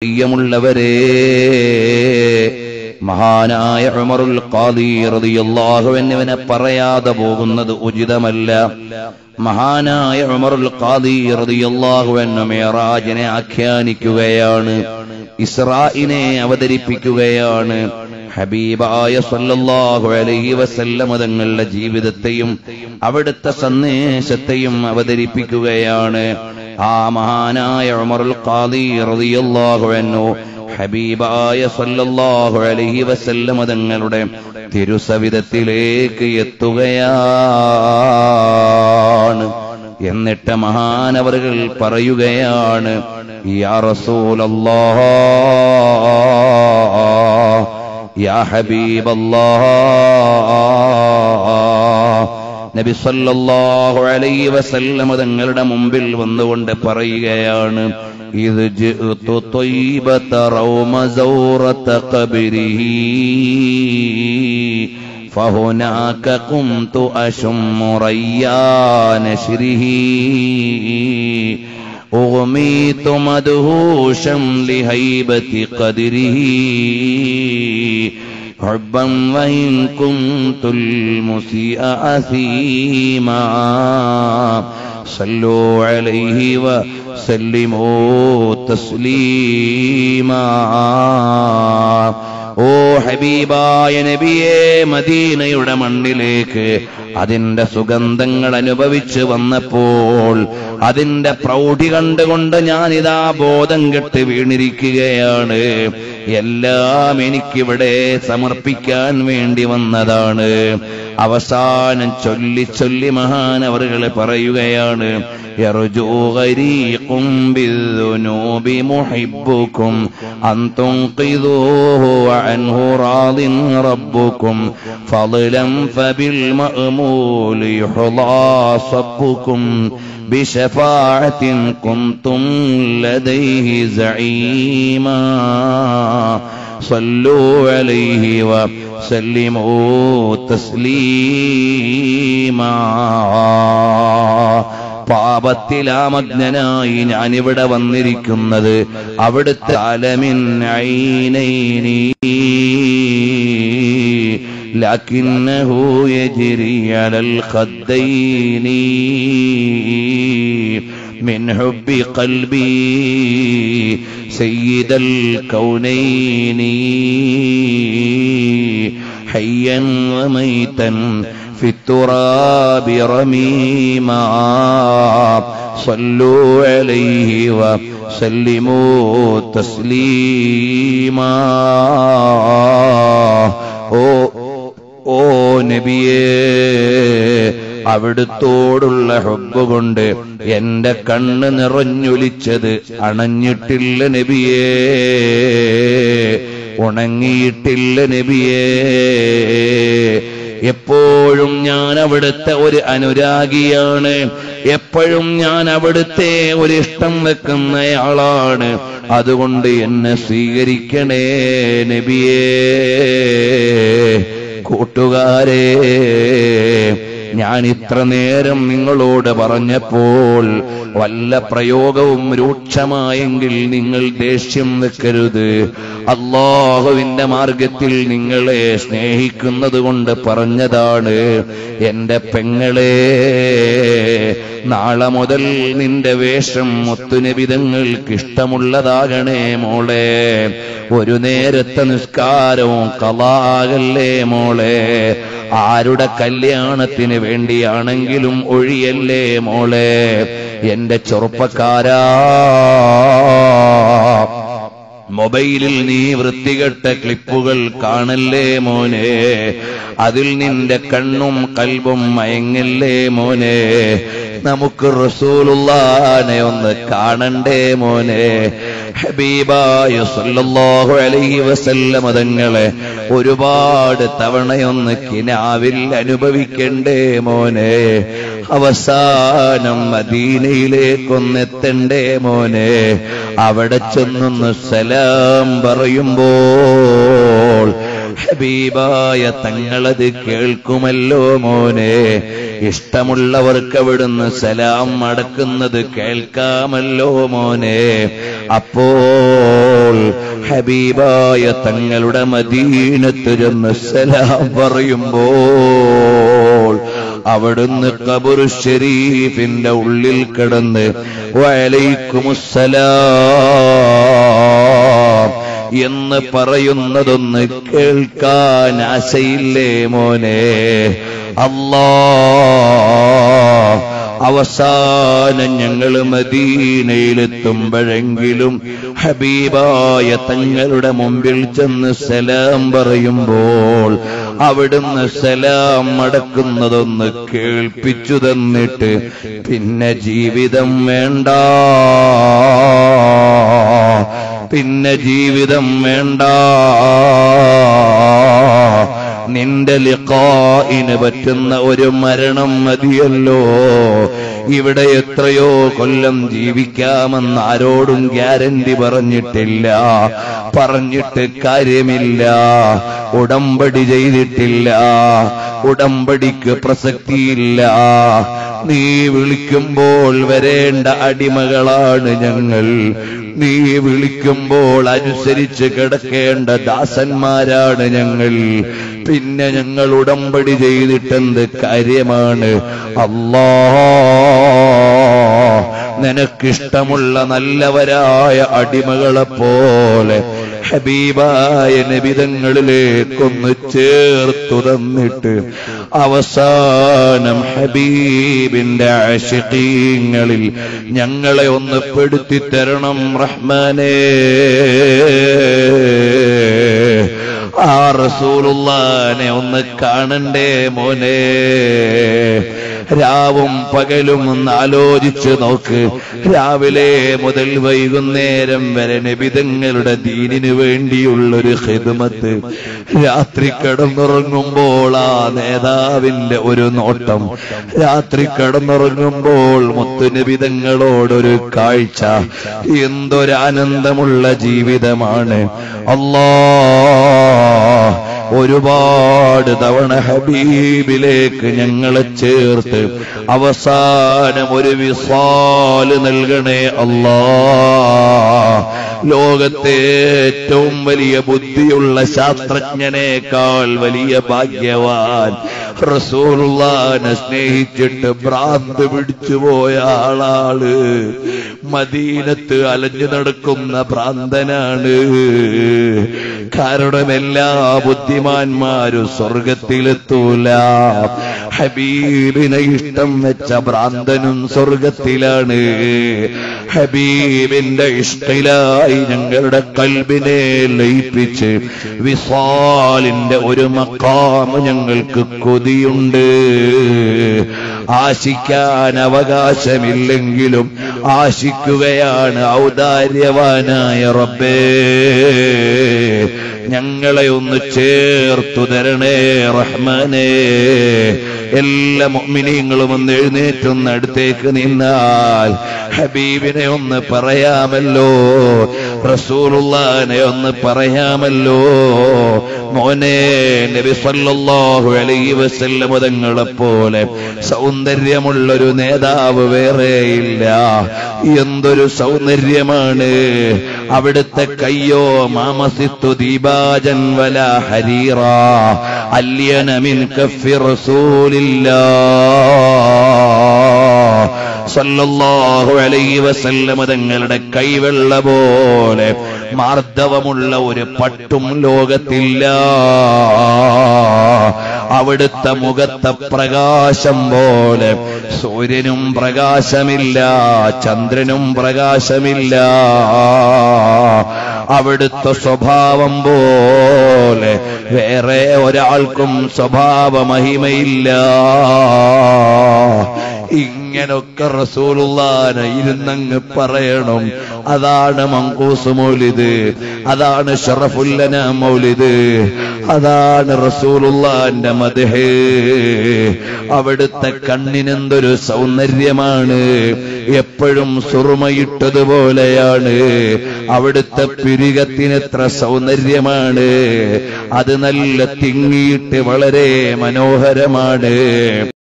പ്രിയമുള്ളവരെ മഹാനായ ഉമറുൽ ഖാദി റളിയല്ലാഹു എന്നിവനെ പറയാതെ പോകുന്നത് ഉചിതമല്ല മഹാനായ ഉമറുൽ ഖാദി റളിയല്ലാഹു അൻഹു മിറാജിനെ ആഖ്യാനിക്കുകയാണ് ഇസ്രായിനെ അവതരിപ്പിക്കുകയാണ് ഹബീബായ സല്ലല്ലാഹു അലൈഹി വസല്ലമ തങ്ങളുടെ ജീവിതത്തെയും അവിടുത്തെ സന്ദേശത്തെയും അവതരിപ്പിക്കുകയാണ് ആ മഹാനായ ഉമറുൽ ഖാദി റളിയല്ലാഹു അൻഹു ഹബീബായ സല്ലല്ലാഹു അലൈഹി വസല്ലമ തങ്ങളുടെ തിരുസവിധത്തിലേക്ക് എത്തുകയാണ് എന്നിട്ട് മഹാനവറുകൾ പറയുകയാണ് യാ റസൂലല്ലാഹ് യാ ഹബീബല്ലാഹ് നബി സല്ലല്ലാഹു അലൈഹി വസല്ലമ തങ്ങളുടെ മുമ്പിൽ വന്നുകൊണ്ട് പറയുകയാണ് ഇത് ജിഅ്തു ത്വയ്ബത റൗമ സൗറത ഖബരിഹി فهناك قمت أشم ريان نشره أغميت مدهوشا لهيبة قدره حبا وإن كنت المسيء أثيما صلوا عليه وسلموا تسليما ഓ ഹബീബായ നബിയെ മദീനയുടെ മണ്ണിലേക്ക് അതിന്റെ സുഗന്ധങ്ങൾ അനുഭവിച്ച് വന്നപ്പോൾ അതിന്റെ പ്രൗഢി കണ്ടുകൊണ്ട് ഞാനിതാ ബോധം കെട്ട് വീണിരിക്കുകയാണ് എല്ലാം എനിക്കിവിടെ സമർപ്പിക്കാൻ വേണ്ടി വന്നതാണ് അവസാനം ചൊല്ലി ചൊല്ലി മഹാനവറുകൾ പറയുകയാണ് يرجو غريق بالذنوب محبكم أن تنقذوه وعنه راض ربكم فضلا فبالمأمول يحظى صبكم بشفاعة كنتم لديه زعيما صلوا عليه وسلموا تسليما പാപത്തിലാമഗ്നനായി ഞാനിവിടെ വന്നിരിക്കുന്നത് അവിടുത്തെ അലമിൻ ഐനൈനി لكنه يجري على الخدين من حب قلبي سيد الكونين حيا وميتا في التراب رميما صلوا عليه وسلموا تسليما ഓ ഓ നബിയേ അവിടുത്തോടുള്ള ഹുബ് കൊണ്ട് എന്റെ കണ്ണ് നിറഞ്ഞൊലിച്ചത് അണഞ്ഞിട്ടില്ല നബിയേ ഉണങ്ങിയിട്ടില്ല നബിയേ എപ്പോഴും ഞാൻ അവിടുത്തെ ഒരു അനുരാഗിയാണ് എപ്പോഴും ഞാൻ അവിടുത്തെ ഒരു ഇഷ്ടം വെക്കുന്നയാളാണ് അതുകൊണ്ട് എന്നെ സ്വീകരിക്കണേ നബിയേ കൂട്ടുകാരെ ഞാൻ ഇത്ര നേരം നിങ്ങളോട് പറഞ്ഞപ്പോൾ വല്ല പ്രയോഗവും രൂക്ഷമായെങ്കിൽ നിങ്ങൾ ദേഷ്യം വെക്കരുത് അള്ളാഹുവിന്റെ മാർഗത്തിൽ നിങ്ങളെ സ്നേഹിക്കുന്നത് കൊണ്ട് പറഞ്ഞതാണ് എന്റെ പെങ്ങളെ നാളെ മുതൽ നിന്റെ വേഷം മുത്തുനിബിതങ്ങൾക്ക് ഇഷ്ടമുള്ളതാകണേ മോളെ ഒരു നേരത്തെ നിസ്കാരവും കലാകല്ലേ മോളെ ആരുടെ കല്യാണത്തിന് വേണ്ടിയാണെങ്കിലും ഒഴിയല്ലേ മോളെ എന്റെ ചെറുപ്പക്കാരാ മൊബൈലിൽ നീ വൃത്തികെട്ട ക്ലിപ്പുകൾ കാണല്ലേ മോനെ അതിൽ നിന്റെ കണ്ണും കൽബും മയങ്ങല്ലേ മോനെ നമുക്ക് റസൂലുള്ളാനെ ഒന്ന് കാണണ്ടേ മോനെ ഹബീബായ സല്ലല്ലാഹു അലൈഹി വസല്ലമ തങ്ങളെ ഒരുപാട് തവണയൊന്ന് കിനാവിൽ അനുഭവിക്കണ്ടേ മോനെ അവസാനം മദീനയിലേക്കൊന്നെത്തണ്ടേ മോനെ അവിടെ ചെന്നൊന്ന് സലാം പറയുമ്പോൾ ഹബീബായ തങ്ങളത് കേൾക്കുമല്ലോ മോനെ ഇഷ്ടമുള്ളവർക്ക് അവിടുന്ന് സലാം അടക്കുന്നത് കേൾക്കാമല്ലോ മോനെ അപ്പോൾ ഹബീബായ തങ്ങളുടെ മദീനത്ത് ചെന്ന് സലാം പറയുമ്പോൾ അവിടുന്ന് കബുറു ഷരീഫിന്റെ ഉള്ളിൽ കിടന്ന് വയലൈക്കുമുസ്സലാം എന്ന് പറയുന്നതൊന്ന് കേൾക്കാൻ ആശയില്ലേ മോനെ അല്ലാ അവസാനം ഞങ്ങൾ മദീനയിലെത്തുമ്പോഴെങ്കിലും ഹബീബായ തങ്ങളുടെ മുമ്പിൽ ചെന്ന് സലാം പറയുമ്പോൾ അവിടുന്ന് സലാം മടക്കുന്നതൊന്ന് കേൾപ്പിച്ചു തന്നിട്ട് പിന്നെ ജീവിതം വേണ്ട പിന്നെ ജീവിതം വേണ്ട നിന്റെ ലിഖായിന് പറ്റുന്ന ഒരു മരണം മതിയല്ലോ ഇവിടെ എത്രയോ കൊല്ലം ജീവിക്കാമെന്ന് ആരോടും ഗ്യാരണ്ടി പറഞ്ഞിട്ടില്ല പറഞ്ഞിട്ട് കാര്യമില്ല ഉടമ്പടി ചെയ്തിട്ടില്ല ഉടമ്പടിക്ക് പ്രസക്തിയില്ല നീ വിളിക്കുമ്പോൾ വരേണ്ട അടിമകളാണ് ഞങ്ങൾ നീ വിളിക്കുമ്പോൾ അനുസരിച്ച് കിടക്കേണ്ട ദാസന്മാരാണ് ഞങ്ങൾ പിന്നെ ഞങ്ങൾ ഉടമ്പടി ചെയ്തിട്ടെന്ത് കാര്യമാണ് അല്ലാ നിനക്കിഷ്ടമുള്ള നല്ലവരായ അടിമകളെ പോലെ ഹബീബായ നബിതങ്ങളിലേക്കൊന്ന് ചേർത്തു തന്നിട്ട് അവസാനം ഹബീബിന്റെ ആശികീങ്ങളിൽ ഞങ്ങളെ ഒന്ന് പെടുത്തി തരണം റഹ്മാനേ ആ റസൂലുള്ളാനെ ഒന്ന് കാണണ്ടേ മോനെ രാവും പകലും ഒന്ന് ആലോചിച്ച് നോക്ക് രാവിലെ മുതൽ വൈകുന്നേരം വരെ നബിതങ്ങളുടെ ദീനിനു വേണ്ടിയുള്ളൊരു ഹിദ്മത്ത് രാത്രി കിടന്നുറങ്ങുമ്പോൾ ആ നേതാവിന്റെ ഒരു നോട്ടം രാത്രി കിടന്നുറങ്ങുമ്പോൾ മുത്തുനബിതങ്ങളോടൊരു കാഴ്ച എന്തൊരാനന്ദമുള്ള ജീവിതമാണ് അല്ലാ ഒരുപാട് തവണ ഹബീബിലേക്ക് ഞങ്ങളെ ചേർത്ത് അവസാനം ഒരു വിസാല് നൽകണേ അല്ലാ ലോകത്തെ ഏറ്റവും വലിയ ബുദ്ധിയുള്ള ശാസ്ത്രജ്ഞനേക്കാൾ വലിയ ഭാഗ്യവാൻ റസൂലുള്ളാനെ സ്നേഹിച്ചിട്ട് ഭ്രാന്ത് പിടിച്ചു പോയ ആളാണ് മദീനത്ത് അലഞ്ഞു നടക്കുന്ന ഭ്രാന്തനാണ് കാരണം എല്ലാ ബുദ്ധിമാന്മാരും സ്വർഗത്തിലെത്തൂല ഹബീബിനെ ഇഷ്ടം വെച്ച ഭ്രാന്തനും സ്വർഗത്തിലാണ് ഹബീബിന്റെ ഇഷ്ടയിലായി ഞങ്ങളുടെ കൽബിനെ ലയിപ്പിച്ച് വിസാലിന്റെ ഒരു മക്കാമ് ഞങ്ങൾക്ക് കൊതിയുണ്ട് ആശിക്കാൻ അവകാശമില്ലെങ്കിലും ആശിക്കുകയാണ് ഔദാര്യവാനായ റബ്ബേ ഞങ്ങളെ ഒന്ന് ചേർത്തു തരണേ റഹ്മാനേ എല്ലാ മുഅ്മിനീങ്ങളും ഒന്ന് എഴുന്നേറ്റൊന്ന് അടുത്തേക്ക് നിന്നാൽ ഹബീബിനെ ഒന്ന് പറയാമല്ലോ റസൂലുള്ളാനെ ഒന്ന് പറയാമല്ലോ മോനെ നബി സല്ലല്ലാഹു അലൈഹി വസല്ലം തങ്ങളെ പോലെ സൗന്ദര്യമുള്ളൊരു നേതാവ് വേറെയില്ല എന്തൊരു സൗന്ദര്യമാണ് അവിടുത്തെ കയ്യോ മാമസിത്തു ദീപാജൻ വല ഹരീറ അല്യന മിൻ കഫി റസൂലില്ലാ സല്ലല്ലാഹു അലൈഹി വസല്ലമ തങ്ങളുടെ കൈവെള്ള പോലെ മാർദ്ദവമുള്ള ഒരു പട്ടും ലോകത്തില്ല അവിടുത്തെ മുഖത്തെ പ്രകാശം പോലെ സൂര്യനും പ്രകാശമില്ല ചന്ദ്രനും പ്രകാശമില്ല അവിടുത്തെ സ്വഭാവം പോലെ വേറെ ഒരാൾക്കും സ്വഭാവ മഹിമയില്ല ഇങ്ങനൊക്കെ റസൂലുള്ളാന ഇരുന്നങ്ങ് പറയണം അതാണ് മങ്കൂസ് മൗലിദ് അതാണ് ഷറഫുല്ലന മൗലിദ് അതാണ് റസൂലുള്ളാന്റെ മദ്ഹ് അവിടുത്തെ കണ്ണിനെന്തൊരു സൗന്ദര്യമാണ് എപ്പോഴും സുറുമയിട്ടതുപോലെയാണ് അവിടുത്തെ പിരികത്തിനെത്ര സൗന്ദര്യമാണ് അത് നല്ല തിങ്ങിയിട്ട് വളരെ മനോഹരമാണ്